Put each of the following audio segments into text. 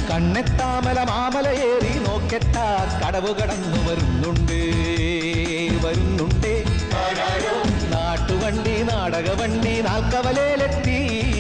കണ്ണെത്താമല മാമലയേറി നോക്കെത്ത കടവ് കടന്നു വരുന്നുണ്ട് വരുന്നുണ്ട് നാട്ടുവണ്ടി നാടകവണ്ടി നാൽക്കവലയിലെത്തി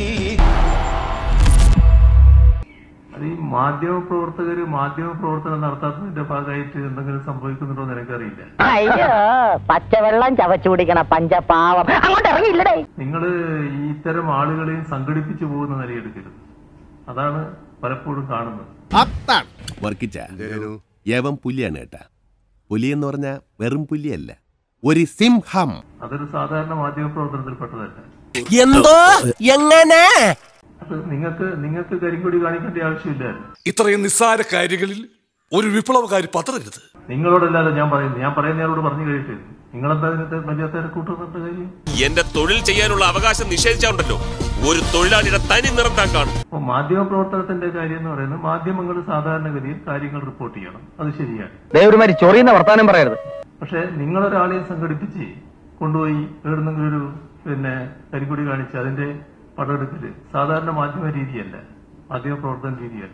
അത് ഈ മാധ്യമ പ്രവർത്തകര് മാധ്യമ പ്രവർത്തനം നടത്താത്തതിന്റെ ഭാഗമായിട്ട് എന്തെങ്കിലും സംഭവിക്കുന്നുണ്ടോ എന്ന് എനിക്കറിയില്ല അയ്യോ പച്ചവെള്ളം ചവച്ചു കുടിക്കണ പഞ്ചപാവം അങ്ങോട്ട് ഇറങ്ങിയില്ലടേ നിങ്ങൾ ഈ ഇത്തരം ആളുകളെയും സംഘടിപ്പിച്ചു പോകുന്ന നിലയെടുക്കരുത് അതാണ് പലപ്പോഴും കാണുന്നത് വർക്കിച്ച യവൻ പുലിയാണ് കേട്ടാ പുലി എന്ന് പറഞ്ഞാൽ വെറും പുലിയല്ല ഒരു സിംഹം അതൊരു സാധാരണ മാധ്യമ പ്രവർത്തനത്തിൽപ്പെട്ടതല്ല എന്തോ എങ്ങനെ അത് നിങ്ങൾക്ക് നിങ്ങൾക്ക് കരിങ്കൊടി കാണിക്കേണ്ട ആവശ്യമില്ലായിരുന്നു ഇത്രയും നിസ്സാര കാര്യങ്ങളിൽ ഒരു വിപ്ലവകാരി പതറരുത് നിങ്ങളോടല്ലാതെ ഞാൻ പറയുന്നത് ഞാൻ പറയുന്നയാളോട് പറഞ്ഞു കഴിയട്ടെ നിങ്ങളെന്താ ഇതിനകത്ത് വലിയ കൂട്ടുന്നുണ്ട് കാര്യം എന്റെ തൊഴിൽ ചെയ്യാനുള്ള അവകാശം നിഷേധിച്ചാണ്ടല്ലോ ഒരു തൊഴിലാളിയുടെ തനി നിറം താൻ കാണും അപ്പോൾ മാധ്യമ പ്രവർത്തനത്തിന്റെ കാര്യം എന്ന് പറയുന്നത് മാധ്യമങ്ങൾ സാധാരണഗതിയിൽ കാര്യങ്ങൾ റിപ്പോർട്ട് ചെയ്യണം അത് ശരിയാണ് ദേവരുമാരി ചൊറിയുന്ന വർത്താനം പറയരുത് പക്ഷെ നിങ്ങളൊരാളെയും സംഘടിപ്പിച്ച് കൊണ്ടുപോയി എവിടുന്നെങ്കിലും ഒരു പിന്നെ കരിക്കൊടി കാണിച്ച് അതിന്റെ പടമെടുക്കല് സാധാരണ മാധ്യമ രീതിയല്ല മാധ്യമ പ്രവർത്തന രീതിയല്ല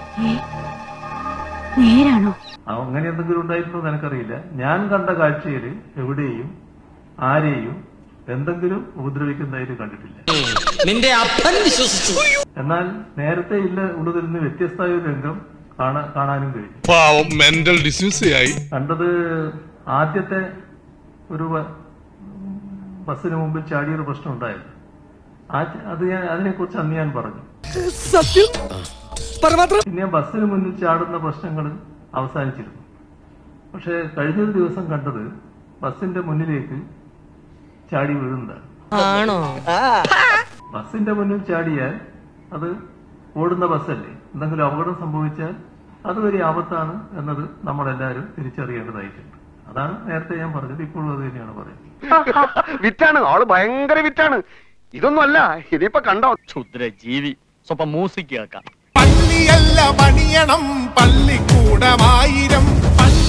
നേരാണോ ആ, അങ്ങനെ എന്തെങ്കിലും ഉണ്ടായിട്ടുണ്ടോ എന്ന് എനിക്കറിയില്ല ഞാൻ കണ്ട കാഴ്ചയിൽ എവിടെയും ആരെയും എന്തെങ്കിലും ഉപദ്രവിക്കുന്നതായിട്ട് കണ്ടിട്ടില്ല നിന്റെ അപ്പൻ വിശ്വസിച്ചു എന്നാൽ നേരത്തെ ഇല്ല ഉള്ളതിൽ നിന്ന് വ്യത്യസ്തമായ ഒരു രംഗം കാണാ കാണാനും കഴിഞ്ഞു പാവം മെന്റൽ ഡിസ്യൂസ് ആയി കണ്ടത് ആദ്യത്തെ ഒരു ബ- ബസ്സിന് മുമ്പിൽ ചാടിയൊരു പ്രശ്നം ഉണ്ടായിരുന്നു ആ ച- അത് ഞാൻ അതിനെക്കുറിച്ച് അന്ന് ഞാൻ പറഞ്ഞു പിന്നെ ബസ്സിന് മുന്നിൽ ചാടുന്ന പ്രശ്നങ്ങൾ അവസാനിച്ചിരുന്നു പക്ഷെ കഴിഞ്ഞൊരു ദിവസം കണ്ടത് ബസ്സിന്റെ മുന്നിലേക്ക് ചാടി വീഴുന്നതാണ് ബസ്സിന്റെ മുന്നിൽ ചാടിയാൽ അത് ഓടുന്ന ബസ്സല്ലേ എന്തെങ്കിലും അപകടം സംഭവിച്ചാൽ അത് വലിയ ആപത്താണ് എന്നത് നമ്മളെല്ലാവരും തിരിച്ചറിയേണ്ടതായിട്ടുണ്ട് അതാണ് നേരത്തെ ഞാൻ പറഞ്ഞത് ഇപ്പോഴും അത് തന്നെയാണ് പറയുന്നത് വിറ്റാണ് ആള് ഭയങ്കര വിറ്റാണ് ഇതൊന്നും അല്ല ഇതിപ്പോ കണ്ടോ ക്ഷുദ്ര ജീവി സ്വപ്പം മ്യൂസിക് കേൾക്കാം പള്ളിയല്ല പണിയണം പള്ളിക്കൂടമായിരം പള്ളി